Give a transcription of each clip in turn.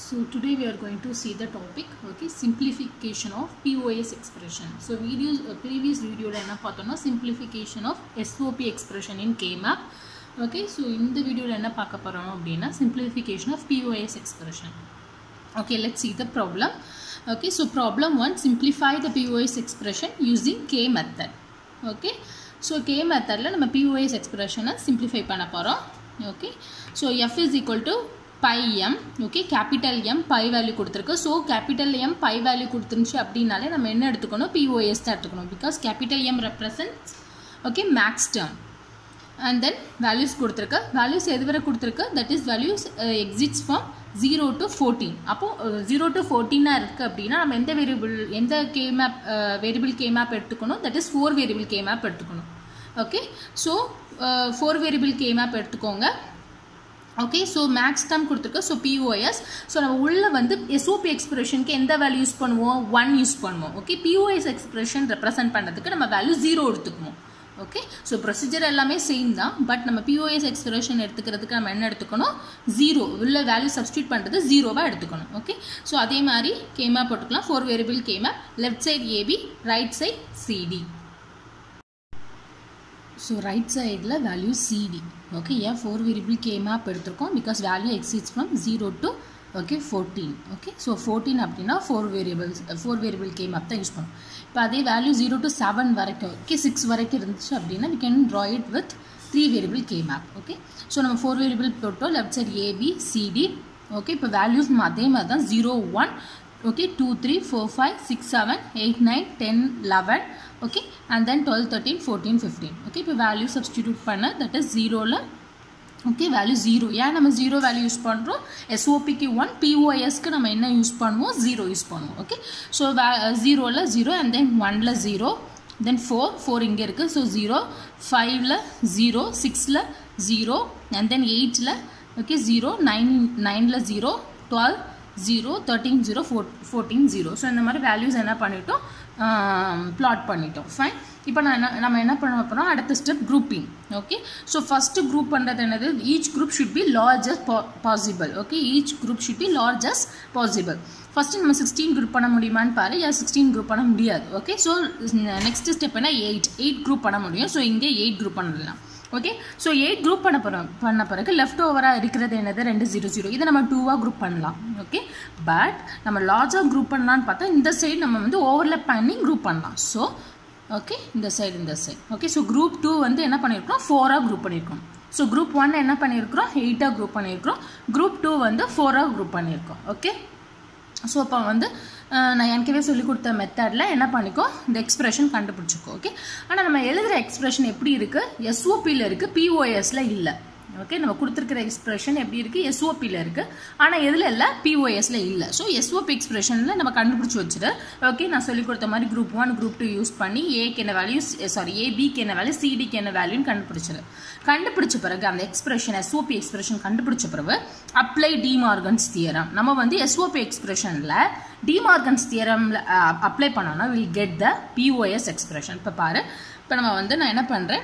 So today we are going to see the topic okay simplification of POS expression. So videos uh, previous video ல என்ன பார்த்தோம்னா simplification of SOP expression in KMAP. Okay so இந்த வீடியோவில் என்ன பார்க்க போகிறோம் அப்படின்னா simplification of POS expression. Okay let's see the problem. Okay so problem 1 simplify the POS expression using K method. Okay so K மெத்தடில் நம்ம POS எக்ஸ்பிரஷனை simplify பண்ண போகிறோம் okay so F is equal to pi M okay capital M pi value கொடுத்துருக்கு so capital M pi value கொடுத்துருந்துச்சு அப்படின்னாலே நம்ம என்ன எடுத்துக்கணும் பிஓஎஸ் தான் எடுத்துக்கணும் because capital M represents okay max term and then values கொடுத்துருக்கு வேல்யூஸ் எது வரை கொடுத்துருக்கு that is values exists from zero to fourteen அப்போது ஜீரோ டு ஃபோர்டீனாக இருக்குது அப்படின்னா நம்ம எந்த வேரியபிள் எந்த K map variable K map எடுத்துக்கணும் that is four variable K map எடுத்துக்கணும் okay so four variable K map எடுத்துக்கோங்க ஓகே ஸோ மேக்ஸ் டேம் கொடுத்துருக்கு ஸோ பிஓஎஸ் ஸோ நம்ம உள்ளே வந்து எஸ்ஓபி எக்ஸ்பிரஷனுக்கு எந்த வேல்யூ யூஸ் பண்ணுவோம் ஒன் யூஸ் பண்ணுவோம் ஓகே பிஓஎஸ் எக்ஸ்பிரஷன் ரெப்ரசென்ட் பண்ணுறதுக்கு நம்ம வேல்யூ ஜீரோ எடுத்துக்குவோம் ஓகே ஸோ ப்ரொசீஜர் எல்லாமே சேம் தான் பட் நம்ம பிஓஎஸ் எக்ஸ்பிரஷன் எடுத்துக்கிறதுக்கு நம்ம என்ன எடுத்துக்கணும் ஜீரோ உள்ள வேல்யூ சப்ஸ்டியூட் பண்ணுறது ஜீரோவாக எடுத்துக்கணும் ஓகே ஸோ அதே மாதிரி கேமா போட்டுக்கலாம் ஃபோர் வேரியபிள் கேமா left side AB right side CD so right சைடில் வேல்யூ சிடி ஓகே ஏன் ஃபோர் வேரியபிள் கே மேப் எடுத்திருக்கோம் because value exists from zero to okay fourteen okay so fourteen அப்படின்னா four variables four variable K map தான் use பண்ணும் இப்போ அதே value zero to seven வரைக்கும் okay six வரைக்கும் இருந்துச்சு அப்படின்னா we can draw it with three variable K map okay so நம்ம ஃபோர் வேரியபிள் போட்டோம் left side AB CD okay இப்போ வேல்யூஸ் அதே மாதிரி தான் zero one okay 2 3 4 5 6 7 8 9 10 11 okay and then 12 13 14 15 okay இப்போ வேல்யூ சப்ஸ்டிடியூட் பண்ண தட் இஸ் ஜீரோவில் ஓகே வேல்யூ ஜீரோ ஏன் நம்ம ஜீரோ வேல்யூ யூஸ் பண்ணுறோம் எஸ்ஓபிக்கு ஒன் பிஓஎஸ்க்கு நம்ம என்ன யூஸ் பண்ணுவோம் ஜீரோ யூஸ் பண்ணுவோம் ஓகே ஸோ வே ஜீரோவில் ஜீரோ அண்ட் தென் ஒனில் ஜீரோ தென் ஃபோர் ஃபோர் இங்கே இருக்குது ஸோ ஜீரோ ஃபைவ்ல ஜீரோ சிக்ஸில் ஜீரோ அண்ட் தென் எயிட்டில் ஓகே ஜீரோ நைன் நைனில் zero twelve zero thirteen zero four fourteen zero so இந்த மாதிரி வேல்யூஸ் என்ன பண்ணிட்டோம் பிளாட் பண்ணிட்டோம் ஃபைன் இப்போ நான் என்ன நம்ம என்ன பண்ண போகிறோம் அடுத்த step grouping okay so first group பண்ணுறது என்னது each group should be largest possible okay each group should be largest possible first நம்ம சிக்ஸ்டீன் குரூப் பண்ண முடியுமான்னு பாரு யா சிக்ஸ்டீன் குரூப் பண்ண முடியாது ஓகே ஸோ நெக்ஸ்ட் ஸ்டெப் என்ன எயிட் எயிட் குரூப் பண்ண முடியும் ஸோ இங்கே எயிட் குரூப் பண்ணலாம் ஓகே ஸோ எயிட் குரூப் பண்ண போகிறோம் பண்ண பிறகு லெஃப்ட் ஓவராக இருக்கிறது என்னது ரெண்டு ஜீரோ ஜீரோ இதை நம்ம டூவாக குரூப் பண்ணலாம் ஓகே பட் நம்ம லார்ஜாக குரூப் பண்ணலான்னு பார்த்தா இந்த சைடு நம்ம வந்து ஓவர்லப் பண்ணி குரூப் பண்ணலாம் ஸோ ஓகே இந்த சைடு இந்த side okay so group two வந்து என்ன பண்ணியிருக்கோம் ஃபோராக குரூப் பண்ணியிருக்கோம் ஸோ குரூப் ஒன் என்ன பண்ணியிருக்கிறோம் எயிட்டாக குரூப் பண்ணியிருக்கிறோம் குரூப் டூ வந்து ஃபோராக குரூப் பண்ணியிருக்கோம் ஓகே ஸோ அப்போ வந்து நான் எனக்கவே சொல்லி கொடுத்த மெத்தடில் என்ன பண்ணிக்கோ இந்த எக்ஸ்ப்ரெஷன் கண்டுபிடிச்சிக்கோ ஓகே ஆனால் நம்ம எழுதுகிற எக்ஸ்ப்ரெஷன் எப்படி இருக்குது எஸ்ஓபியில் இருக்குது பிஓஎஸில் இல்லை ஓகே நம்ம கொடுத்துருக்கிற எக்ஸ்பிரஷன் எப்படி இருக்குது எஸ்ஓபியில் இருக்குது ஆனால் எதில் இல்லை பிஓஎஸில் இல்லை ஸோ எஸ்ஓபி எக்ஸ்பிரஷனில் நம்ம கண்டுபிடிச்சி வச்சுட்டு ஓகே நான் சொல்லி கொடுத்த மாதிரி group one group two use பண்ணி ஏக்கு என்ன வேல்யூ சாரி ஏபிக்கு என்ன வேல்யூ சிடிக்கு என்ன வேல்யூன்னு கண்டுபிடிச்சிரு கண்டுபிடிச்ச பிறகு அந்த எக்ஸ்பிரஷன் எஸ்ஓபி எக்ஸ்பிரஷன் கண்டுபிடிச்ச பிறகு அப்ளை டிமார்கன்ஸ் தியரம் நம்ம வந்து எஸ்ஓபி எக்ஸ்பிரஷனில் டிமார்கன்ஸ் தியரமில் அப்ளை பண்ணோம்னா will get the POS expression இப்போ பாரு இப்போ நம்ம வந்து நான் என்ன பண்ணுறேன்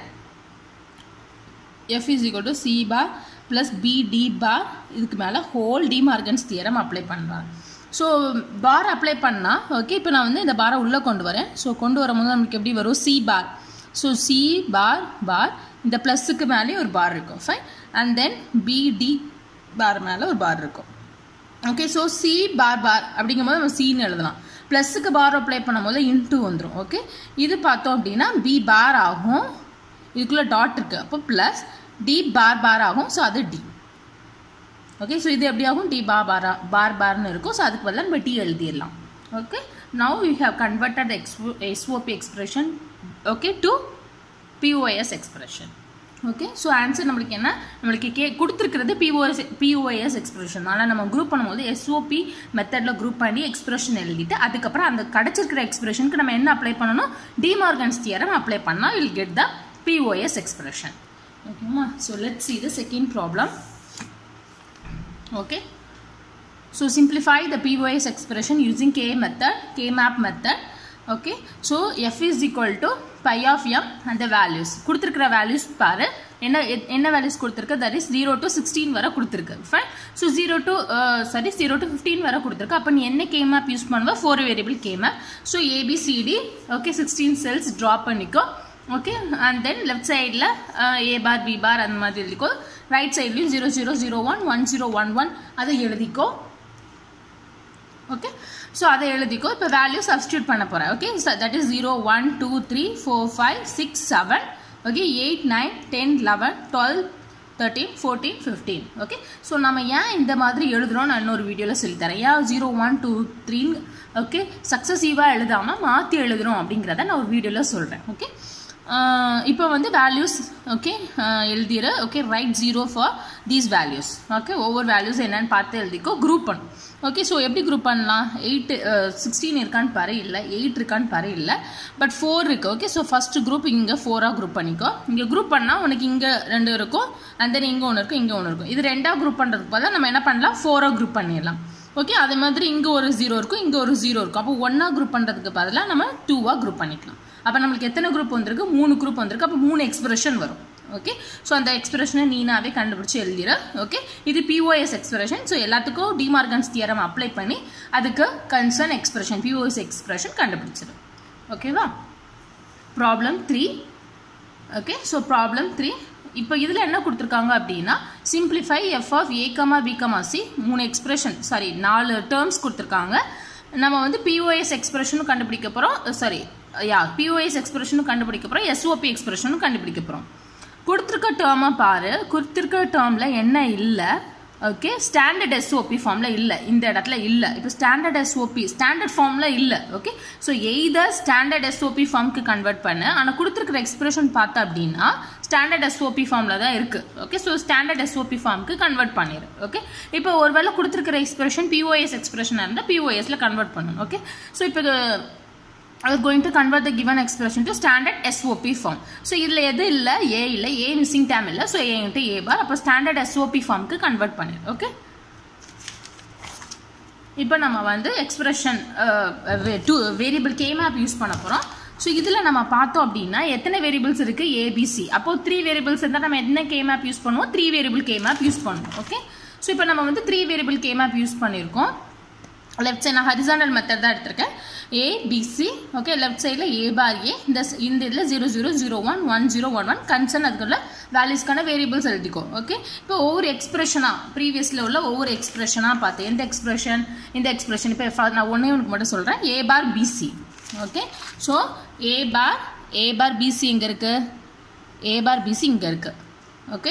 F is equal to C bar plus BD bar இதுக்கு மேலே ஹோல் டிமார்கன்ஸ் தியரம் அப்ளை பண்ணுறேன் ஸோ பார் அப்ளை பண்ணால் ஓகே இப்போ நான் வந்து இந்த பாரை உள்ளே கொண்டு வரேன் ஸோ கொண்டு வரும்போது நமக்கு எப்படி வரும் C bar so C bar bar இந்த ப்ளஸ்ஸுக்கு மேலேயும் ஒரு பார் இருக்கும் ஃபைன் அண்ட் தென் பிடி பார் மேலே ஒரு பார் இருக்கும் okay so C bar bar அப்படிங்கும்போது நம்ம சின்னு எழுதலாம் ப்ளஸ்ஸுக்கு பார் அப்ளை பண்ணும்போது இன்ட்டு வந்துடும் ஓகே இது பார்த்தோம் அப்படின்னா பி பார் ஆகும் இதுக்குள்ளே டாட் இருக்குது அப்போ ப்ளஸ் டி பார் பார் ஆகும் ஸோ அது டி ஓகே ஸோ இது எப்படி ஆகும் டி பார் பாரா பார் பார்னு இருக்கும் ஸோ அதுக்கு பதிலாக நம்ம டி எழுதிடலாம் okay now you have converted எக்ஸ்போ SOP expression okay to POS expression okay so answer நம்மளுக்கு என்ன நம்மளுக்கு கே கொடுத்துருக்கிறது பிஓஎஸ் பிஓஎஸ் எக்ஸ்பிரஷன் ஆனால் நம்ம குரூப் பண்ணும்போது எஸ்ஓபி மெத்தடில் குரூப் பண்ணி எக்ஸ்பிரஷன் எழுதிட்டு அதுக்கப்புறம் அந்த கிடச்சிருக்கிற எக்ஸ்பிரஷனுக்கு நம்ம என்ன அப்ளை பண்ணணும் டிமார்கன்ஸ் தியரம் அப்ளை பண்ணால் will get the POS expression. Okay, ma. So let's see the second problem. Okay. So simplify the POS expression using K method, K map method. Okay. So F is equal to pi of M அந்த values கொடுத்துருக்கிற values பாரு என்ன எ- என்ன values கொடுத்துருக்கு that is zero to sixteen வரை கொடுத்துருக்கு fine so zero to sorry zero to fifteen வரை கொடுத்துருக்கு அப்போ நீ என்ன கே மேப் யூஸ் பண்ணுவ four variable K map so ABCD okay sixteen cells drop பண்ணிக்கோ ஓகே அண்ட் தென் லெஃப்ட் சைடில் ஏ பார் பி பார் அந்த மாதிரி எழுதிக்கோ ரைட் சைட்லையும் zero zero zero one one zero one one அதை எழுதிக்கோ ஓகே ஸோ அதை எழுதிக்கோ இப்போ வேல்யூ சப்ஸ்டியூட் பண்ண போகிறேன் okay that is zero one two three four five six seven okay eight nine ten eleven twelve thirteen fourteen fifteen okay so நம்ம ஏன் இந்த மாதிரி எழுதுறோம் நான் இன்னொரு வீடியோவில் சொல்லித்தரேன் ஏன் ஜீரோ ஒன் டூ த்ரீன்னு ஓகே சக்ஸஸிவாக எழுதாமல் மாற்றி எழுதுறோம் அப்படிங்கிறத நான் ஒரு வீடியோவில் சொல்கிறேன் ஓகே இப்போ வந்து வேல்யூஸ் ஓகே எழுதிடு okay right zero for these values okay ஒவ்வொரு வேல்யூஸ் என்னன்னு பார்த்து எழுதிக்கோ குரூப் பண்ணும் ஓகே ஸோ எப்படி குரூப் பண்ணலாம் எயிட் சிக்ஸ்டீன் இருக்கான்னு பாரு இல்லை எயிட் இருக்கான்னு பாரு இல்லை பட் ஃபோர் இருக்கு ஓகே ஸோ ஃபர்ஸ்ட் குரூப் இங்கே ஃபோராக குரூப் பண்ணிக்கோ இங்கே குரூப் பண்ணால் உனக்கு இங்கே ரெண்டு இருக்கும் அண்ட் தென் இங்கே ஒன்று இருக்கும் இங்கே ஒன்று இருக்கும் இது ரெண்டாக குரூப் பண்ணுறதுக்கு பதிலாக நம்ம என்ன பண்ணலாம் ஃபோராக குரூப் பண்ணிடலாம் ஓகே அதே மாதிரி இங்கே ஒரு ஜீரோ இருக்கும் இங்கே ஒரு ஜீரோ இருக்கும் அப்போ ஒன்றா குரூப் பண்ணுறதுக்கு பதிலாக நம்ம டூவாக குரூப் பண்ணிக்கலாம் அப்போ நம்மளுக்கு எத்தனை குரூப் வந்திருக்கு மூணு குரூப் வந்திருக்கு அப்போ மூணு எக்ஸ்பிரஷன் வரும் ஓகே ஸோ அந்த எக்ஸ்பிரஷனை நீனாவே கண்டுபிடிச்சி எழுதிற ஓகே இது பிஓஎஸ் எக்ஸ்பிரஷன் ஸோ எல்லாத்துக்கும் டிமார்கன்ஸ் தியரம் அப்ளை பண்ணி அதுக்கு கன்சர்ன் எக்ஸ்பிரஷன் பிஓஎஸ் எக்ஸ்பிரஷன் கண்டுபிடிச்சிரு ஓகேவா problem three okay so problem three இப்போ இதில் என்ன கொடுத்துருக்காங்க அப்படின்னா simplify F of A comma B comma C மூணு எக்ஸ்பிரஷன் சாரி நாலு டேர்ம்ஸ் கொடுத்துருக்காங்க நம்ம வந்து பிஓஎஸ் எக்ஸ்பிரஷனும் கண்டுபிடிக்க போகிறோம் சாரி யா பிஓஎஸ் எக்ஸ்பிரஷனும் கண்டுபிடிக்க போகிறோம் எஸ்ஓபி எக்ஸ்பிரஷனும் கண்டுபிடிக்க போகிறோம் கொடுத்துருக்க டேர்மை பாரு கொடுத்துருக்க டேர்மில் என்ன இல்லை ஓகே ஸ்டாண்டர்ட் எஸ்ஓபி ஃபார்மில் இல்லை இந்த இடத்துல இல்லை இப்போ ஸ்டாண்டர்ட் எஸ்ஓபி ஸ்டாண்டர்ட் ஃபார்மில் இல்லை okay so either standard SOP ஃபார்முக்கு கன்வெர்ட் பண்ணு ஆனால் கொடுத்துருக்குற எக்ஸ்பிரஷன் பார்த்தா அப்படின்னா ஸ்டாண்டர்ட் எஸ்ஓபி ஃபார்மில் தான் இருக்குது ஓகே ஸோ ஸ்டாண்டர்ட் எஸ்ஓபி ஃபார்முக்கு கன்வெர்ட் பண்ணிடு ஓகே இப்போ ஒருவேளை கொடுத்துருக்கிற எக்ஸ்பிரஷன் பிஓஎஸ் எக்ஸ்பிரஷனாக இருந்தால் பிஓஎஸ்ல கன்வெர்ட் பண்ணணும் ஓகே ஸோ இப்போ இது are going to convert the given expression to standard SOP form. So இதில் எது இல்லை ஏ இல்லை ஏ மிஸ்ஸிங் டேம் இல்லை so A into A bar அப்போ ஸ்டாண்டர்ட் எஸ்ஓபி ஃபார்முக்கு கன்வெர்ட் பண்ணிடு ஓகே இப்போ நம்ம வந்து expression two variable K map use பண்ண போகிறோம் ஸோ இதில் நம்ம பார்த்தோம் அப்படின்னா எத்தனை வேரியபிள்ஸ் இருக்குது ஏபிசி அப்போது த்ரீ வேரியபிள்ஸ் இருந்தால் நம்ம என்ன கே மேப் யூஸ் பண்ணுவோம் three variable K map use பண்ணுவோம் ஓகே ஸோ இப்போ நம்ம வந்து three variable K map use பண்ணியிருக்கோம் லெஃப்ட் சைட் நான் ஹரிசாண்டல் மெத்தட் தான் எடுத்திருக்கேன் ஏ பிசி ஓகே லெஃப்ட் சைடில் ஏ பார் ஏ இந்த இந்த இதில் zero zero zero one one zero one one concern அதுக்குள்ள வேல்யூஸ்க்கான வேரியபிள்ஸ் எழுதிக்கோ ஓகே இப்போ ஒவ்வொரு எக்ஸ்பிரஷனாக ப்ரீவியஸில் உள்ள ஒவ்வொரு எக்ஸ்பிரஷனாக பார்த்து எந்த எக்ஸ்பிரஷன் இந்த எக்ஸ்பிரஷன் இப்போ நான் ஒன்றே உனக்கு மட்டும் சொல்கிறேன் A bar BC okay so A bar A bar BC இங்கே இருக்குது ஏ பார் பிசி இங்கே இருக்குது ஓகே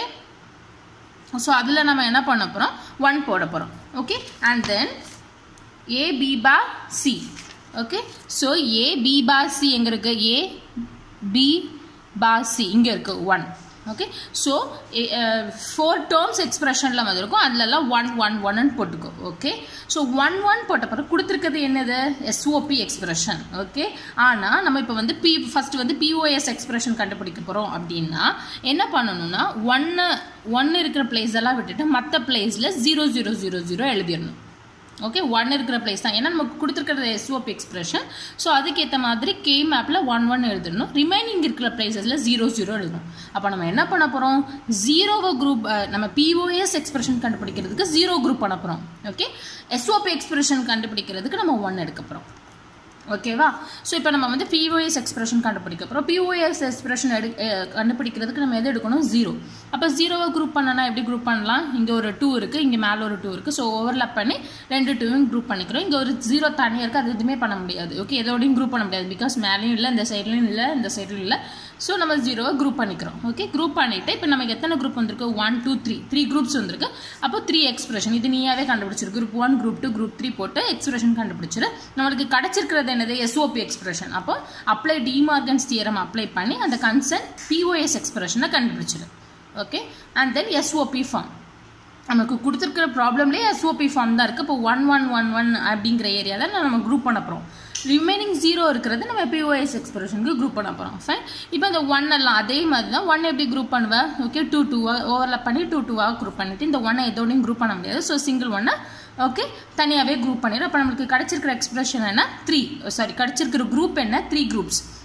ஸோ அதில் நம்ம என்ன பண்ண போகிறோம் ஒன் போட போகிறோம் okay and then A B bar C okay so A B bar C எங்கே இருக்கு ஏ பி பார் சி இங்கே இருக்கு one okay so four terms எக்ஸ்பிரஷனில் வந்திருக்கும் அதுலலாம் ஒன் ஒன் ஒன்னு போட்டுக்கோ ஓகே ஸோ ஒன் ஒன் போட்ட பிறகு கொடுத்துருக்கிறது என்னது எஸ்ஓபி எக்ஸ்பிரஷன் ஓகே ஆனால் நம்ம இப்போ வந்து பி ஃபஸ்ட்டு வந்து பிஓஎஸ் எக்ஸ்பிரஷன் கண்டுபிடிக்க போகிறோம் அப்படின்னா என்ன பண்ணணும்னா ஒன்று ஒன்று இருக்கிற பிளேஸ் எல்லாம் விட்டுட்டு மற்ற பிளேஸில் ஜீரோ ஜீரோ ஜீரோ ஜீரோ எழுதிடணும் ஓகே ஒன் இருக்கிற பிளேஸ் தான் ஏன்னா நமக்கு கொடுத்துருக்கிறது எஸ்ஓபி எக்ஸ்பிரஷன் ஸோ அதுக்கேற்ற மாதிரி கே மேப்பில் ஒன் ஒன் எழுதணும் ரிமைனிங் இருக்கிற பிளேசஸில் ஜீரோ ஜீரோ எழுதணும் அப்போ நம்ம என்ன பண்ண போகிறோம் ஜீரோவை குரூப் நம்ம பிஓஎஸ் எக்ஸ்பிரஷன் கண்டுபிடிக்கிறதுக்கு ஜீரோ குரூப் பண்ண போகிறோம் ஓகே எஸ்ஓபி எக்ஸ்பிரஷன் கண்டுபிடிக்கிறதுக்கு நம்ம ஒன் எடுக்க போகிறோம் ஓகேவா ஸோ இப்போ நம்ம வந்து பிஓஎஸ் எக்ஸ்பிரஷன் கண்டுபிடிக்க போகிறோம் பிஓஎஸ் எக்ஸ்பிரஷன் எடு கண்டுபிடிக்கிறதுக்கு நம்ம எது எடுக்கணும் ஜீரோ அப்போ ஜீரோவை குரூப் பண்ணனா எப்படி குரூப் பண்ணலாம் இங்கே ஒரு டூ இருக்குது இங்கே மேலே ஒரு டூ இருக்குது ஸோ ஓவர்லாப் பண்ணி ரெண்டு டூவும் குரூப் பண்ணிக்கிறோம் இங்கே ஒரு ஜீரோ தனியாக இருக்குது அது எதுவுமே பண்ண முடியாது ஓகே எதோடையும் குரூப் பண்ண முடியாது பிகாஸ் மேலேயும் இல்லை இந்த சைட்லையும் இல்லை இந்த சைட்லையும் இல்லை ஸோ நம்ம ஜீரோவை குரூப் பண்ணிக்கிறோம் ஓகே குரூப் பண்ணிவிட்டு இப்போ நமக்கு எத்தனை குரூப் வந்திருக்கு one two three three groups வந்திருக்கு அப்போ த்ரீ எக்ஸ்பிரஷன் இது நீயாவே கண்டுபிடிச்சிரு group one group two group three போட்டு எக்ஸ்பிரஷன் கண்டுபிடிச்சிரு நம்மளுக்கு கிடச்சிருக்கிறது என்னது எஸ்ஓபி எக்ஸ்பிரஷன் அப்போ அப்ளை டிமார்கன்ஸ் தியரம் அப்ளை பண்ணி அந்த கன்சர்ன் பிஓஎஸ் எக்ஸ்பிரஷனை கண்டுபிடிச்சிரு okay and then SOP form நமக்கு கொடுத்துருக்கிற ப்ராப்ளம்லேயே எஸ்ஓபி ஃபார்ம் தான் இருக்குது இப்போ ஒன் ஒன் ஒன் ஒன் அப்படிங்கிற ஏரியாவில் நம்ம குரூப் பண்ண போகிறோம் ரிமைனிங் ஜீரோ இருக்கிறது நம்ம பிஓஎஸ் எக்ஸ்பிரஷனுக்கு குரூப் பண்ண போகிறோம் ஃபைன் இப்போ இந்த ஒன் எல்லாம் அதே மாதிரி தான் ஒன் எப்படி குரூப் பண்ணுவேன் ஓகே டூ டூவாக ஓவரில் பண்ணி டூ டூவாக குரூப் பண்ணிவிட்டு இந்த ஒன்னை எதோடையும் குரூப் பண்ண முடியாது ஸோ சிங்கிள் ஒன்னை ஓகே தனியாகவே குரூப் பண்ணிடும் அப்போ நம்மளுக்கு கிடச்சிருக்கிற எக்ஸ்பிரஷன் என்ன த்ரீ சாரி கிடச்சிருக்கிற குரூப் என்ன த்ரீ குரூப்ஸ்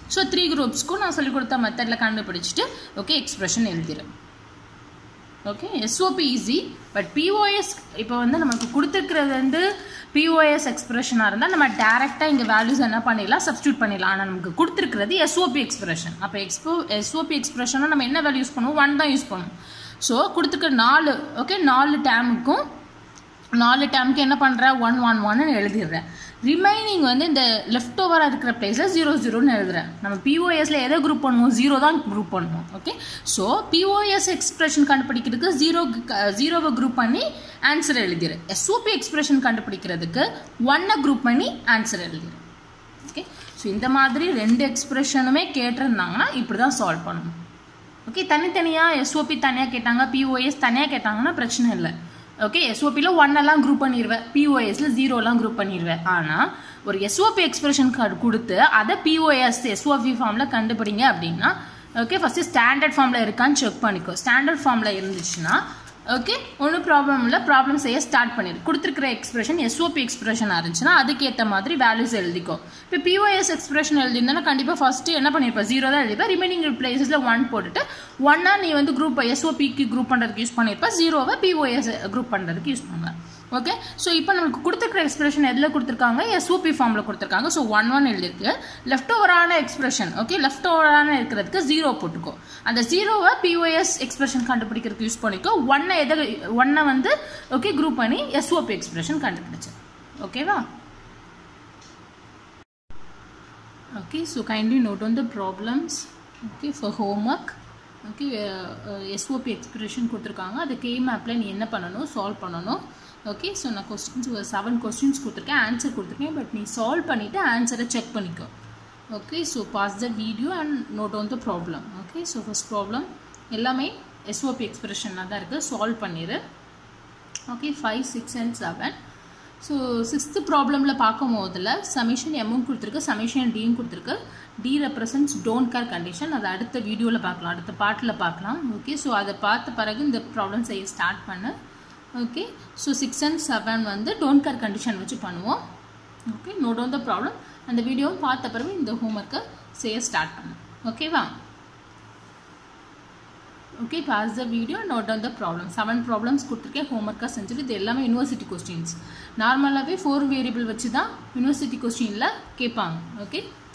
ஸோ த்ரீ குரூப்ஸ்க்கும் நான் சொல்லிக் கொடுத்த மெத்தடில் கண்டுபிடிச்சிட்டு ஓகே எக்ஸ்பிரஷன் எழுதிடுறேன் okay SOP easy but POS இப்போ வந்து நமக்கு கொடுத்துருக்கிறது வந்து பிஓஎஸ் எக்ஸ்பிரஷனாக இருந்தால் நம்ம டேரெக்டாக இங்கே வேல்யூஸ் என்ன பண்ணிடலாம் சப்ஸ்டியூட் பண்ணிடலாம் ஆனால் நமக்கு கொடுத்துருக்கிறது எஸ்ஓபி எக்ஸ்பிரஷன் அப்போ எக்ஸ்போ எஸ்ஓபி எக்ஸ்பிரஷனாக நம்ம என்ன வேல்யூ யூஸ் பண்ணுவோம் ஒன் தான் யூஸ் பண்ணுவோம் ஸோ கொடுத்துருக்க நாலு ஓகே நாலு டேமுக்கும் நாலு டேமுக்கு என்ன பண்ணுறேன் ஒன் ஒன் ஒன்னு எழுதிடுறேன் ரிமைனிங் வந்து இந்த லெஃப்ட் ஓவராக இருக்கிற பிளேஸில் ஜீரோ ஜீரோன்னு எழுதுறேன் நம்ம பிஓஎஸில் எதை குரூப் பண்ணுவோம் ஜீரோ தான் குரூப் பண்ணுவோம் ஓகே ஸோ பிஓஎஸ் எக்ஸ்பிரஷன் கண்டுபிடிக்கிறதுக்கு ஜீரோ ஜீரோவை குரூப் பண்ணி ஆன்சர் எழுதிடுறேன் எஸ்ஓபி எக்ஸ்பிரஷன் கண்டுபிடிக்கிறதுக்கு ஒன்னை குரூப் பண்ணி ஆன்சர் எழுதிடுறேன் ஓகே ஸோ இந்த மாதிரி ரெண்டு எக்ஸ்பிரஷனுமே கேட்டிருந்தாங்கன்னா இப்படி தான் சால்வ் பண்ணணும் ஓகே தனித்தனியாக எஸ்ஓபி தனியாக கேட்டாங்க பிஓஎஸ் தனியாக கேட்டாங்கன்னா பிரச்சனை இல்லை ஓகே எஸ்ஓபியில் ஒன்னெல்லாம் குரூப் பண்ணிடுவேன் பிஓஎஸில் ஜீரோலாம் குரூப் பண்ணிடுவேன் ஆனால் ஒரு எஸ்ஓபி எக்ஸ்பிரஷன் கார்டு கொடுத்து அதை பிஓஎஸ் எஸ்ஓபி ஃபார்மில் கண்டுபிடிங்க அப்படின்னா ஓகே ஃபஸ்ட்டு ஸ்டாண்டர்ட் ஃபார்மில் இருக்கான்னு செக் பண்ணிக்கோ ஸ்டாண்டர்ட் ஃபார்மில் இருந்துச்சுன்னா ஓகே ஒன்றும் ப்ராப்ளம் இல்லை ப்ராப்ளம் செய்ய ஸ்டார்ட் பண்ணிடு கொடுத்துருக்கிற எக்ஸ்பிரஷன் எஸ்ஓபி எக்ஸ்பிரஷனாக இருந்துச்சுன்னா அதுக்கேற்ற மாதிரி வேல்யூஸ் எழுதிக்கோ இப்போ பிஓஎஸ் எக்ஸ்பிரஷன் எழுதியிருந்தா கண்டிப்பாக ஃபஸ்ட்டு என்ன பண்ணியிருப்பேன் ஜீரோ தான் எழுதிப்பேன் ரிமைனிங் பிளேசஸில் ஒன் போட்டுட்டு ஒன்னா நீ வந்து குரூப் எஸ்ஓபிக்கு குரூப் பண்ணுறதுக்கு யூஸ் பண்ணியிருப்பேன் ஜீரோவை பிஓஎஸ் குரூப் பண்ணுறதுக்கு யூஸ் பண்ணுவேன் ஓகே ஸோ இப்போ நமக்கு கொடுத்துருக்கிற எக்ஸ்பிரஷன் எதில் கொடுத்துருக்காங்க எஸ்ஓபி ஃபார்மில் கொடுத்துருக்காங்க ஸோ ஒன் ஒன் எழுதிருக்கு லெஃப்ட் ஓவரான எக்ஸ்பிரஷன் ஓகே லெஃப்ட் ஓவரான இருக்கிறதுக்கு ஜீரோ போட்டுக்கோ அந்த ஜீரோவை பிஓஎஸ் எக்ஸ்பிரஷன் கண்டுபிடிக்கிறதுக்கு யூஸ் பண்ணிக்கோ ஒன்னை எதை ஒன்னை வந்து ஓகே குரூப் பண்ணி எஸ்ஓபி எக்ஸ்பிரஷன் கண்டுபிடிச்சேன் ஓகேவா okay so kindly note on the problems okay for homework okay SOP expression கொடுத்துருக்காங்க அது கே மேப்பில் நீ என்ன பண்ணணும் சால்வ் பண்ணணும் ஓகே ஸோ நான் கொஸ்டின்ஸ் ஒரு செவன் கொஸ்டின்ஸ் கொடுத்துருக்கேன் ஆன்சர் கொடுத்துருக்கேன் பட் நீ சால்வ் பண்ணிவிட்டு ஆன்சரை செக் பண்ணிக்கோ okay so pause the video and note on the problem okay so first problem எல்லாமே எஸ்ஓபி எக்ஸ்பிரஷனாக தான் இருக்குது சால்வ் பண்ணிடு okay five six and seven so sixth ப்ராப்ளமில் பார்க்கும் போதில் சமிஷன் எம்மும் கொடுத்துருக்கு சமிஷன் டியும் கொடுத்துருக்கு D represents don't care condition அதை அடுத்த வீடியோவில் பார்க்கலாம் அடுத்த பாட்டில் பார்க்கலாம் ஓகே ஸோ அதை பார்த்த பிறகு இந்த ப்ராப்ளம் செய்ய ஸ்டார்ட் பண்ணு okay so six and seven வந்து டோன்ட் கேர் கண்டிஷன் வச்சு பண்ணுவோம் okay note on the problem அந்த வீடியோவும் பார்த்த பிறகு இந்த ஹோம்ஒர்க்கை செய்ய ஸ்டார்ட் பண்ணு ஓகேவா okay pause the video note down the problem seven problems கொடுத்துருக்கேன் ஹோம்ஒர்க்காக செஞ்சுட்டு இது எல்லாமே யூனிவர்சிட்டி கொஸ்டின்ஸ் நார்மலாகவே ஃபோர் வேரியபிள் வச்சு தான் யூனிவர்சிட்டி கொஸ்டினில் கேட்பாங்க ஓகே